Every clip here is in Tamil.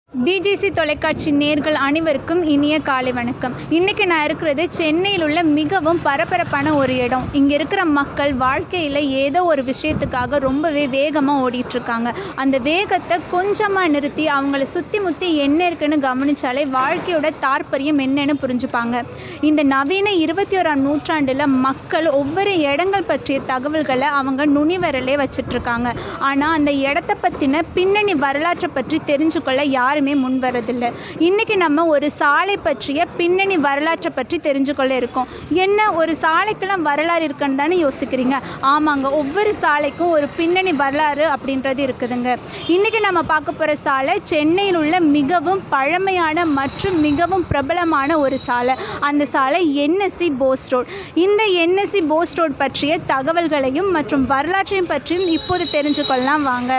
டிஜிசி தொலைக்காட்சி நேர்கள் அனைவருக்கும் இனிய காலை வணக்கம் இன்னைக்கு நான் இருக்கிறது சென்னையில் உள்ள மிகவும் பரபரப்பான ஒரு இடம் இங்கே இருக்கிற மக்கள் வாழ்க்கையில் ஏதோ ஒரு விஷயத்துக்காக ரொம்பவே வேகமாக ஓடிட்டு இருக்காங்க அந்த வேகத்தை கொஞ்சமாக நிறுத்தி அவங்கள சுற்றி முற்றி என்ன இருக்குன்னு கவனிச்சாலே வாழ்க்கையோட தாற்பயம் என்னன்னு புரிஞ்சுப்பாங்க இந்த நவீன இருபத்தி ஓராம் நூற்றாண்டில் மக்கள் ஒவ்வொரு இடங்கள் பற்றிய தகவல்களை அவங்க நுனிவரலே வச்சிட்டு இருக்காங்க ஆனால் அந்த இடத்த பற்றின பின்னணி வரலாற்றை பற்றி தெரிஞ்சுக்கொள்ள யாருமே முன் வரதில்லை இன்னைக்கு நம்ம ஒரு சாலை பற்றிய பின்னணி வரலாற்றை பற்றி தெரிஞ்சுக்கொள்ள இருக்கோம் என்ன ஒரு சாலைக்கெல்லாம் வரலாறு இருக்குன்னு தானே யோசிக்கிறீங்க ஆமாங்க ஒவ்வொரு சாலைக்கும் ஒரு பின்னணி வரலாறு அப்படின்றது இருக்குதுங்க இன்னைக்கு நம்ம பார்க்க போகிற சாலை சென்னையில் உள்ள மிகவும் பழமையான மற்றும் மிகவும் பிரபலமான ஒரு சாலை அந்த சாலை என்எஸ்சி போஸ் ரோட் இந்த என்எஸ்சி போஸ் ரோட் பற்றிய தகவல்களையும் மற்றும் வரலாற்றையும் பற்றியும் இப்போது தெரிஞ்சுக்கொள்ளலாம் வாங்க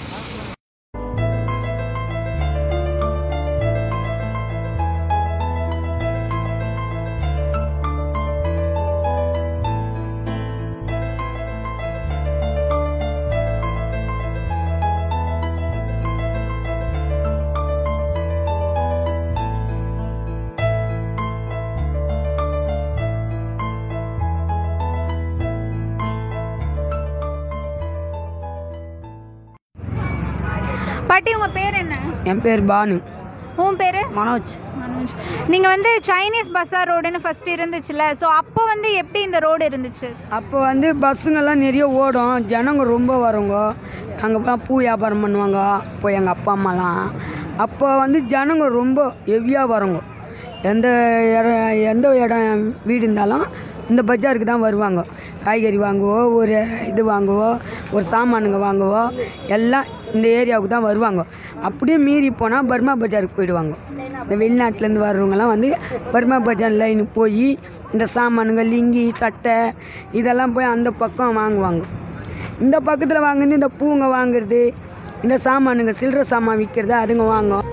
பாட்டி உங்கள் பேர் என்ன என் பேர் பானு உன் பேர் மனோஜ் மனோஜ் நீங்கள் வந்து சைனீஸ் பஸார் ரோடுன்னு ஃபர்ஸ்ட் இருந்துச்சுல ஸோ அப்போ வந்து எப்படி இந்த ரோடு இருந்துச்சு அப்போ வந்து பஸ்ஸுங்கெல்லாம் நிறைய ஓடும் ஜனங்க ரொம்ப வருங்க அங்கே போய் பூ வியாபாரம் பண்ணுவாங்க இப்போ எங்கள் அப்பா அம்மாலாம் அப்போ வந்து ஜனங்க ரொம்ப ஹெவியாக வருங்க எந்த இடம் எந்த இடம் வீடு இருந்தாலும் இந்த பஜாருக்கு தான் வருவாங்க காய்கறி வாங்குவோ ஒரு இது வாங்குவோ ஒரு சாமானுங்க வாங்குவோ எல்லாம் இந்த ஏரியாவுக்கு தான் வருவாங்க அப்படியே மீறி போனால் பர்மா பஜாருக்கு போயிடுவாங்க இந்த வெளிநாட்டிலேருந்து வர்றவங்கலாம் வந்து பர்மா பஜார் லைனுக்கு போய் இந்த சாமானுங்க லிங்கி சட்டை இதெல்லாம் போய் அந்த பக்கம் வாங்குவாங்க இந்த பக்கத்தில் வாங்குறது இந்த பூங்க வாங்குறது இந்த சாமானுங்க சில்லறை சாமான் விற்கிறது அதுங்க வாங்கும்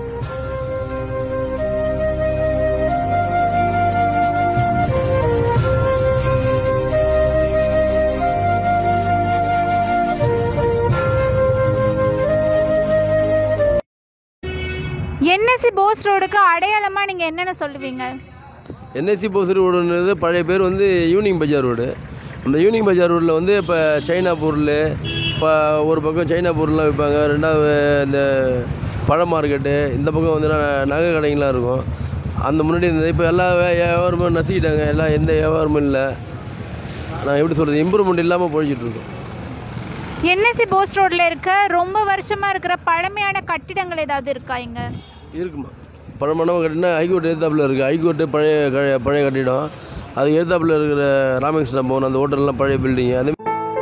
என்எஸ்சி போஸ் ரோடுக்கு அடையாளமாக நீங்கள் என்னென்ன சொல்லுவீங்க என்எஸ்சி போஸ் ரோடுன்றது பழைய பேர் வந்து ஈவினிங் பஜார் ரோடு அந்த ஈவினிங் பஜார் ரோட்டில் வந்து இப்போ சைனா பொருள் இப்போ ஒரு பக்கம் சைனா பொருள்லாம் விற்பாங்க ரெண்டாவது இந்த பழ மார்க்கெட்டு இந்த பக்கம் வந்து ந- நகை கடைங்களாம் இருக்கும் அந்த முன்னாடி இருந்தது இப்போ எல்லா வே- வியாபாரமும் நசிக்கிட்டாங்க எல்லாம் எந்த வியாபாரமும் இல்லை நான் எப்படி சொல்கிறது இம்ப்ரூவ்மெண்ட் இல்லாமல் போய்கிட்டு இருக்கோம் என்எஸ்சி போஸ் ரோட்டில் இருக்க ரொம்ப வருஷமாக இருக்கிற பழமையான கட்டிடங்கள் ஏதாவது இருக்கா இங்க இருக்குமா பழமணம் கட்டினா ஹைகோர்ட் எதிர்த்தாப்புல இருக்குது ஹைகோர்ட்டு பழைய க- பழைய கட்டிடம் அது எதிர்த்தாப்புல இருக்கிற ராமகிருஷ்ண பவன் அந்த ஹோட்டல்லாம் பழைய பில்டிங் அதே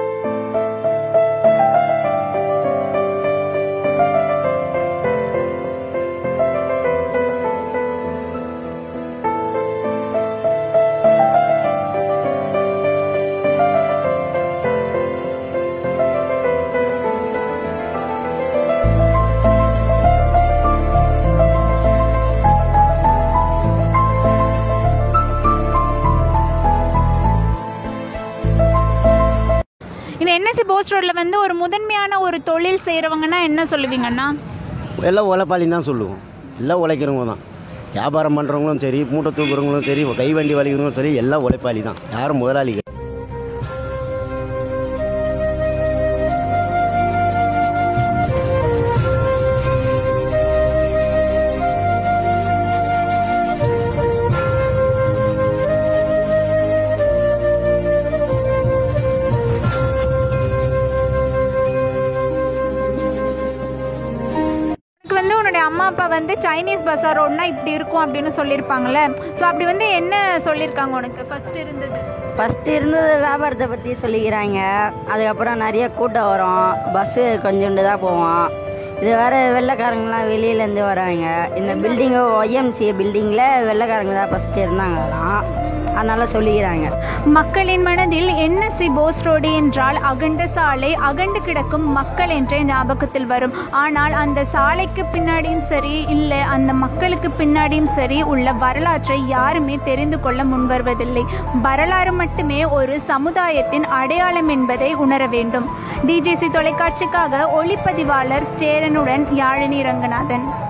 இந்த என்எஸ்சி போஸ் ரோட்டில் வந்து ஒரு முதன்மையான ஒரு தொழில் செய்கிறவங்கன்னா என்ன சொல்லுவீங்கன்னா எல்லாம் உழைப்பாளின்னு தான் சொல்லுவோம் எல்லாம் உழைக்கிறவங்க தான் வியாபாரம் பண்ணுறவங்களும் சரி மூட்டை தூக்குறவங்களும் சரி கை வண்டி வலிக்கிறவங்களும் சரி எல்லாம் உழைப்பாளி தான் யாரும் முதலாளிகள் எனக்கு வந்து உன்னுடைய அம்மா அப்பா வந்து சைனீஸ் பஸார் ரோடுனா இப்படி இருக்கும் அப்படின்னு சொல்லியிருப்பாங்கல்ல ஸோ அப்படி வந்து என்ன சொல்லியிருக்காங்க உனக்கு ஃபர்ஸ்ட் இருந்தது ஃபஸ்ட்டு இருந்தது வியாபாரத்தை பற்றி சொல்லிக்கிறாங்க அதுக்கப்புறம் நிறைய கூட்டம் வரும் பஸ்ஸு கொஞ்சோண்டு தான் போவோம் இது வேறு வெள்ளைக்காரங்களாம் வெளியிலேருந்து வராங்க இந்த பில்டிங்கு ஒய்எம்சிஏ பில்டிங்கில் வெள்ளைக்காரங்க தான் ஃபஸ்ட்டு இருந்தாங்களாம் அதனால் சொல்லிக்கிறாங்க மக்களின் மனதில் என்எஸ்சி போஸ் ரோடு என்றால் அகண்ட சாலை அகண்டு கிடக்கும் மக்கள் என்றே ஞாபகத்தில் வரும் ஆனால் அந்த சாலைக்கு பின்னாடியும் சரி இல்லை அந்த மக்களுக்கு பின்னாடியும் சரி உள்ள வரலாற்றை யாருமே தெரிந்து கொள்ள முன்வருவதில்லை வரலாறு மட்டுமே ஒரு சமுதாயத்தின் அடையாளம் என்பதை உணர வேண்டும் டிஜிசி தொலைக்காட்சிக்காக ஒளிப்பதிவாளர் சேரனுடன் யாழினி ரங்கநாதன்